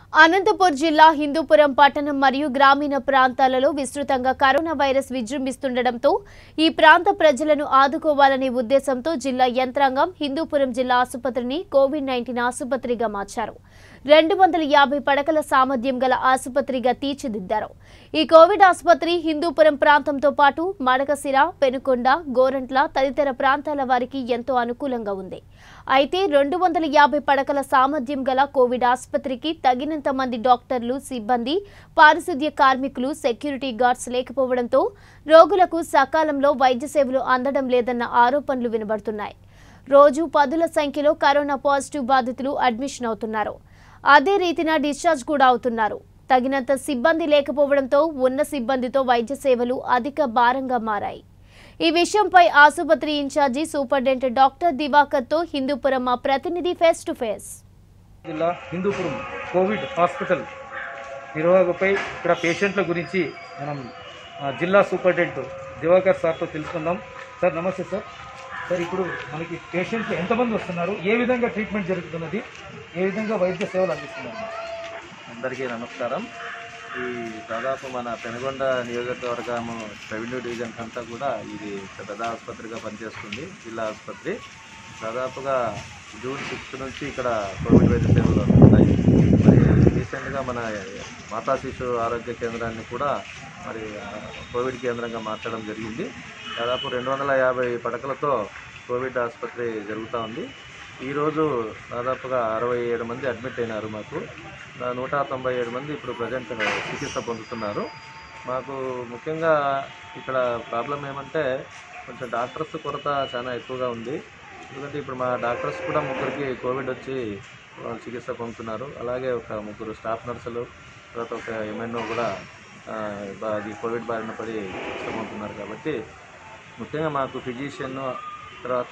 అనంతపూర్ జిల్లా హిందూపురం పట్టణం మరియు గ్రామీణ ప్రాంతాలలో విస్తృతంగా కరోనా వైరస్ విజృంభిస్తుండటంతో ఈ ప్రాంత ప్రజలను ఆదుకోవాలనే ఉద్దేశంతో జిల్లా యంత్రాంగం హిందూపురం జిల్లా ఆసుపత్రిని కోవిడ్ నైన్టీన్ ఆసుపత్రిగా మార్చారు రెండు వందల యాభై పడకల సామర్థ్యం గల ఆసుపత్రిగా తీర్చిదిద్దారు ఈ కోవిడ్ ఆసుపత్రి హిందూపురం ప్రాంతంతో పాటు మడకసిర పెనుకొండ గోరంట్ల తదితర ప్రాంతాల వారికి ఎంతో అనుకూలంగా ఉంది అయితే రెండు వందల యాభై పడకల సామర్థ్యం గల కోవిడ్ ఆసుపత్రికి తగినంత మంది డాక్టర్లు సిబ్బంది పారిశుద్ధ్య కార్మికులు సెక్యూరిటీ గార్డ్స్ లేకపోవడంతో రోగులకు సకాలంలో వైద్య సేవలు అందడం లేదన్న ఆరోపణలు వినబడుతున్నాయి రోజు పదుల సంఖ్యలో కరోనా పాజిటివ్ బాధితులు అడ్మిషన్ అవుతున్నారు అదే రీతిన డిశ్చార్జ్ కూడా అవుతున్నారు తగినంత సిబ్బంది లేకపోవడంతో ఉన్న సిబ్బందితో వైద్య సేవలు అధిక భారంగా మారాయి ఈ విషయంపై ఆసుపత్రి ఇన్ఛార్జి సూపరింటెండెంట్ డాక్టర్ దివాకర్తో హిందూపురం మా ప్రతినిధి ఫేస్ టు ఫేస్ జిల్లా హిందూపురం కోవిడ్ హాస్పిటల్ నిర్వాహకుపై ఇక్కడ పేషెంట్ల గురించి మనం ఆ, జిల్లా సూపరింటెండెంట్ దివాకర్ సార్తో తెలుసుకుందాం సార్ నమస్తే సార్ సార్ ఇప్పుడు మనకి పేషెంట్లు ఎంతమంది వస్తున్నారు ఏ విధంగా ట్రీట్మెంట్ జరుగుతున్నది ఏ విధంగా వైద్య సేవలు అందిస్తున్నారు అందరికీ నమస్కారం ఈ దాదాపు మన పెనుగొండ నియోజకవర్గం రెవెన్యూ డివిజన్ అంతా కూడా ఇది పెద్ద ఆసుపత్రిగా పనిచేస్తుంది జిల్లా ఆసుపత్రి దాదాపుగా జూన్ సిక్స్త్ నుంచి ఇక్కడ కోవిడ్ వైద్య సేవలు అందుతున్నాయి మరి రీసెంట్గా మన మాతా శిశు ఆరోగ్య కేంద్రాన్ని కూడా మరి ఆ, కోవిడ్ కేంద్రంగా మార్చడం జరిగింది దాదాపు రెండు వందల యాభై పడకలతో కోవిడ్ ఆసుపత్రి జరుగుతూ ఉంది ఈరోజు దాదాపుగా అరవై ఏడు మంది అడ్మిట్ అయినారు మాకు నా- నూట తొంభై ఏడు మంది ఇప్పుడు ప్రజెంట్ చికిత్స పొందుతున్నారు మాకు ముఖ్యంగా ఇక్కడ ప్రాబ్లం ఏమంటే కొంచెం డాక్టర్స్ కొరత చాలా ఎక్కువగా ఉంది ఎందుకంటే ఇప్పుడు మా డాక్టర్స్ కూడా ముగ్గురికి కోవిడ్ వచ్చి ఆ, చికిత్స పొందుతున్నారు అలాగే ఒక ముగ్గురు స్టాఫ్ నర్సులు తర్వాత ఒక ఎంఎన్ఓ కూడా ఆ, బా- అది కోవిడ్ బారిన పడి చికిత్స పొందుతున్నారు కాబట్టి ముఖ్యంగా మాకు ఫిజిషియన్ తర్వాత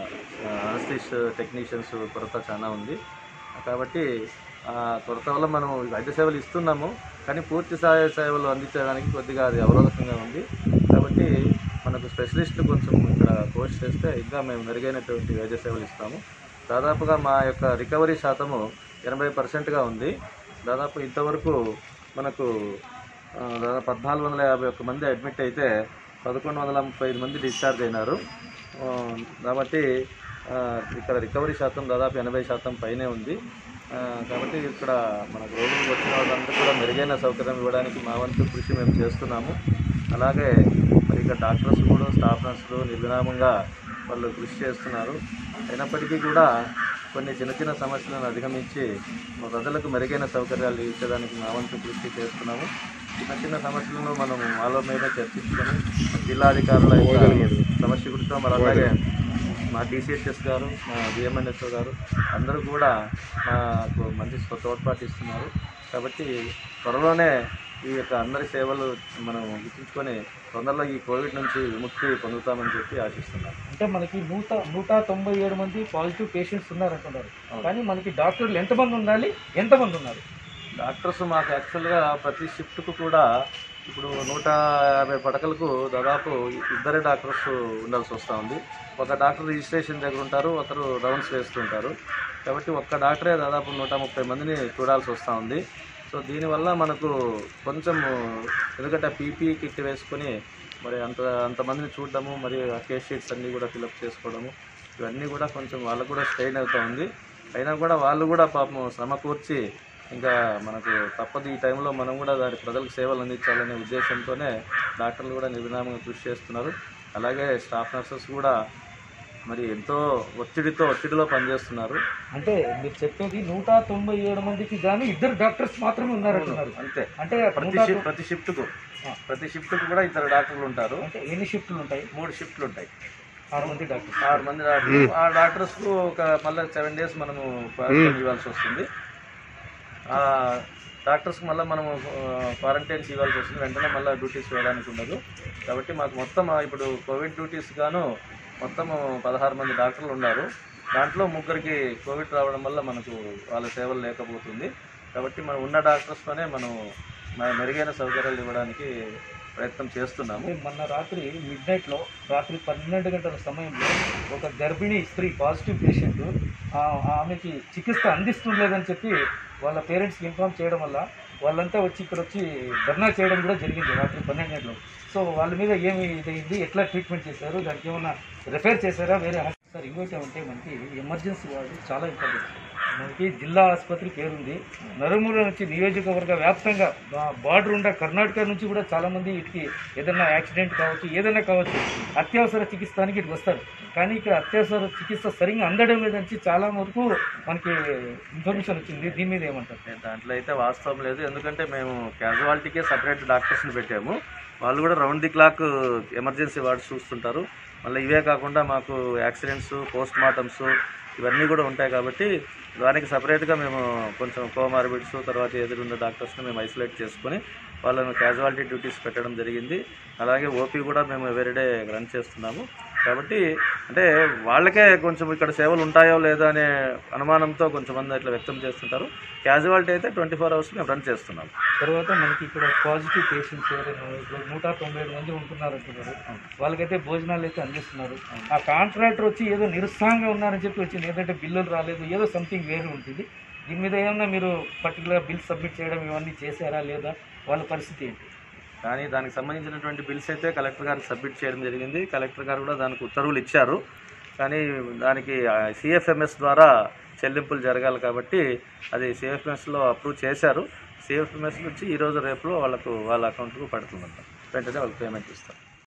అనస్థిష్ టెక్నీషియన్స్ కొరత చాలా ఉంది కాబట్టి ఆ కొరత వల్ల మనం వైద్య సేవలు ఇస్తున్నాము కానీ పూర్తి స్థాయి సేవలు అందించడానికి కొద్దిగా అది అవరోధకంగా ఉంది కాబట్టి మనకు స్పెషలిస్టులు కొంచెం ఇక్కడ పోస్ట్ చేస్తే ఇంకా మేము మెరుగైనటువంటి వైద్య సేవలు ఇస్తాము దాదాపుగా మా యొక్క రికవరీ శాతము ఎనభై పర్సెంట్గా ఉంది దాదాపు ఇంతవరకు మనకు ఆ, దాదాపు పద్నాలుగు వందల యాభై ఒక్క మంది అడ్మిట్ అయితే పదకొండు వందల ముప్పై ఐదు మంది డిశ్చార్జ్ అయినారు ఆ, కాబట్టి ఆ, ఇక్కడ రికవరీ శాతం దాదాపు ఎనభై శాతం పైనే ఉంది ఆ, కాబట్టి ఇక్కడ మనకు రోగులు వచ్చిన వాళ్ళందరూ కూడా మెరుగైన సౌకర్యం ఇవ్వడానికి మా వంతు కృషి మేము చేస్తున్నాము అలాగే మరి ఇక్కడ డాక్టర్స్ కూడా స్టాఫ్ నర్సులు నిర్విరామంగా వాళ్ళు కృషి చేస్తున్నారు అయినప్పటికీ కూడా కొన్ని చిన్న చిన్న సమస్యలను అధిగమించి మా ప్రజలకు మెరుగైన సౌకర్యాలు ఇచ్చడానికి మా వంతు కృషి చేస్తున్నాము చిన్న చిన్న సమస్యలను మనం వాళ్ళ మీద చర్చించుకొని జిల్లాధికారుల యొక్క సమస్య గురితో మరి అలాగే మా టీసీహెచ్ఎస్ గారు మా డిఎంఎన్ఎస్ఓ గారు అందరూ కూడా మాకు మంచి తోడ్పాటు ఇస్తున్నారు కాబట్టి త్వరలోనే ఈ యొక్క అందరి సేవలు మనం గుర్తుంచుకొని తొందరలో ఈ కోవిడ్ నుంచి విముక్తి పొందుతామని చెప్పి ఆశిస్తున్నాను అంటే మనకి నూట నూట తొంభై ఏడు మంది పాజిటివ్ పేషెంట్స్ ఉన్నారంటున్నారు కానీ మనకి డాక్టర్లు ఎంతమంది ఉండాలి ఎంతమంది ఉన్నారు డాక్టర్స్ మాకు యాక్చువల్గా ప్రతి షిఫ్ట్కు కూడా ఇప్పుడు నూట యాభై పడకలకు దాదాపు ఇద్దరే డాక్టర్స్ ఉండాల్సి వస్తూ ఉంది ఒక డాక్టర్ రిజిస్ట్రేషన్ దగ్గర ఉంటారు ఒకరు రౌండ్స్ వేస్తుంటారు కాబట్టి ఒక్క డాక్టరే దాదాపు నూట ముప్పై మందిని చూడాల్సి వస్తూ ఉంది సో దీనివల్ల మనకు కొంచెం ఎందుకంటే పీపీ కిట్ వేసుకొని మరి అంత అంతమందిని చూడడము మరి ఆ కేస్ షీట్స్ అన్నీ కూడా ఫిలప్ చేసుకోవడము ఇవన్నీ కూడా కొంచెం వాళ్ళకు కూడా స్ట్రెయిన్ అవుతూ ఉంది అయినా కూడా వాళ్ళు కూడా పాపం సమకూర్చి ఇంకా మనకు తప్పదు ఈ టైంలో మనం కూడా దాని ప్రజలకు సేవలు అందించాలనే ఉద్దేశంతోనే డాక్టర్లు కూడా నిర్విరామంగా కృషి చేస్తున్నారు అలాగే స్టాఫ్ నర్సెస్ కూడా మరి ఎంతో ఒత్తిడితో ఒత్తిడిలో పనిచేస్తున్నారు అంటే మీరు చెప్పేది నూట తొంభై ఏడు మందికి గాను ఇద్దరు డాక్టర్స్ మాత్రమే ఉన్నారంటున్నారు అంతే అంటే ప్రతి నూట షిఫ్ట్ ప్రతి షిఫ్ట్కు ప్రతి షిఫ్ట్కు కూడా ఇద్దరు డాక్టర్లు ఉంటారు అంటే ఎన్ని షిఫ్ట్లు ఉంటాయి మూడు షిఫ్ట్లు ఉంటాయి ఆరు మంది డాక్టర్స్ ఆరు మంది డాక్టర్లు ఆ డాక్టర్స్కు ఒక మళ్ళీ సెవెన్ డేస్ మనము క్వారంటైన్ ఇవ్వాల్సి వస్తుంది ఆ డాక్టర్స్కి మళ్ళీ మనము క్వారంటైన్స్ ఇవ్వాల్సి వస్తుంది వెంటనే మళ్ళీ డ్యూటీస్ వేయడానికి ఉండదు కాబట్టి మాకు మొత్తం ఆ ఇప్పుడు కోవిడ్ డ్యూటీస్ గాను మొత్తం పదహారు మంది డాక్టర్లు ఉన్నారు దాంట్లో ముగ్గురికి కోవిడ్ రావడం వల్ల మనకు వాళ్ళ సేవలు లేకపోతుంది కాబట్టి మనం ఉన్న డాక్టర్స్తోనే మనం మ- మెరుగైన సౌకర్యాలు ఇవ్వడానికి ప్రయత్నం చేస్తున్నాము మొన్న రాత్రి మిడ్ నైట్లో రాత్రి పన్నెండు గంటల సమయంలో ఒక గర్భిణీ స్త్రీ పాజిటివ్ పేషెంట్ ఆమెకి చికిత్స అందిస్తుండలేదని చెప్పి వాళ్ళ పేరెంట్స్కి ఇన్ఫామ్ చేయడం వల్ల వాళ్ళంతా వచ్చి ఇక్కడ వచ్చి ధర్నా చేయడం కూడా జరిగింది రాత్రి పన్నెండు గంటలు సో వాళ్ళ మీద ఏమి ఇదైంది ఎట్లా ట్రీట్మెంట్ చేశారు దానికి ఏమైనా రిపేర్ చేశారా వేరే హాస్పిటల్ సార్ ఇంకోటి ఏమంటే మనకి ఎమర్జెన్సీ వార్డు చాలా ఇంపార్టెంట్ మనకి జిల్లా ఆసుపత్రి పేరుంది నలుమూల నుంచి నియోజకవర్గ వ్యాప్తంగా బార్డర్ ఉండ కర్ణాటక నుంచి కూడా చాలా మంది ఇటుకి ఏదైనా యాక్సిడెంట్ కావచ్చు ఏదైనా కావచ్చు అత్యవసర చికిత్సానికి ఇటు వస్తారు కానీ ఇక్కడ అత్యవసర చికిత్స సరిగ్గా అందడం లేదని చాలా వరకు మనకి ఇన్ఫర్మేషన్ వచ్చింది దీని మీద ఏమంటారు దాంట్లో అయితే వాస్తవం లేదు ఎందుకంటే మేము క్యాజువాలిటీకే సపరేట్ డాక్టర్స్ని పెట్టాము వాళ్ళు కూడా round the clock emergency wards చూస్తుంటారు మళ్ళీ ఇవే కాకుండా మాకు యాక్సిడెంట్స్ పోస్ట్ మార్టమ్స్ ఇవన్నీ కూడా ఉంటాయి కాబట్టి దానికి సపరేట్గా మేము కొంచెం కోమార్బిడ్స్ తర్వాత ఎదురున్న డాక్టర్స్ని మేము ఐసోలేట్ చేసుకొని వాళ్ళను క్యాజువాలిటీ డ్యూటీస్ పెట్టడం జరిగింది అలాగే ఓపీ కూడా మేము ఎవ్రీడే రన్ చేస్తున్నాము కాబట్టి అంటే వాళ్ళకే కొంచెం ఇక్కడ సేవలు ఉంటాయో లేదా అనే అనుమానంతో కొంచెం మంది ఇట్లా వ్యక్తం చేస్తుంటారు క్యాజువాలిటీ అయితే ట్వంటీ ఫోర్ అవర్స్ మేము రన్ చేస్తున్నాం తర్వాత మనకి ఇక్కడ పాజిటివ్ పేషెంట్స్ ఎవరైనా ఇప్పుడు నూట తొంభై ఏడు మంది ఉంటున్నారు అంటున్నారు వాళ్ళకైతే భోజనాలు అయితే అందిస్తున్నారు ఆ కాంట్రాక్టర్ వచ్చి ఏదో నిరుత్సాహంగా ఉన్నారని చెప్పి వచ్చింది ఏదంటే బిల్లులు రాలేదు ఏదో సంథింగ్ వేరే ఉంటుంది దీని మీద ఏమన్నా మీరు పర్టికులర్ బిల్ సబ్మిట్ చేయడం ఇవన్నీ చేశారా లేదా వాళ్ళ పరిస్థితి ఏంటి కానీ దానికి సంబంధించినటువంటి బిల్స్ అయితే కలెక్టర్ గారికి సబ్మిట్ చేయడం జరిగింది కలెక్టర్ గారు కూడా దానికి ఉత్తర్వులు ఇచ్చారు కానీ దానికి సిఎఫ్ఎంఎస్ ద్వారా చెల్లింపులు జరగాలి కాబట్టి అది సిఎఫ్ఎంఎస్లో అప్రూవ్ చేశారు సిఎఫ్ఎంఎస్ నుంచి ఈరోజు రేపులో వాళ్ళకు వాళ్ళ అకౌంట్కు పడుతుందంట వెంటనే వాళ్ళకి పేమెంట్ ఇస్తారు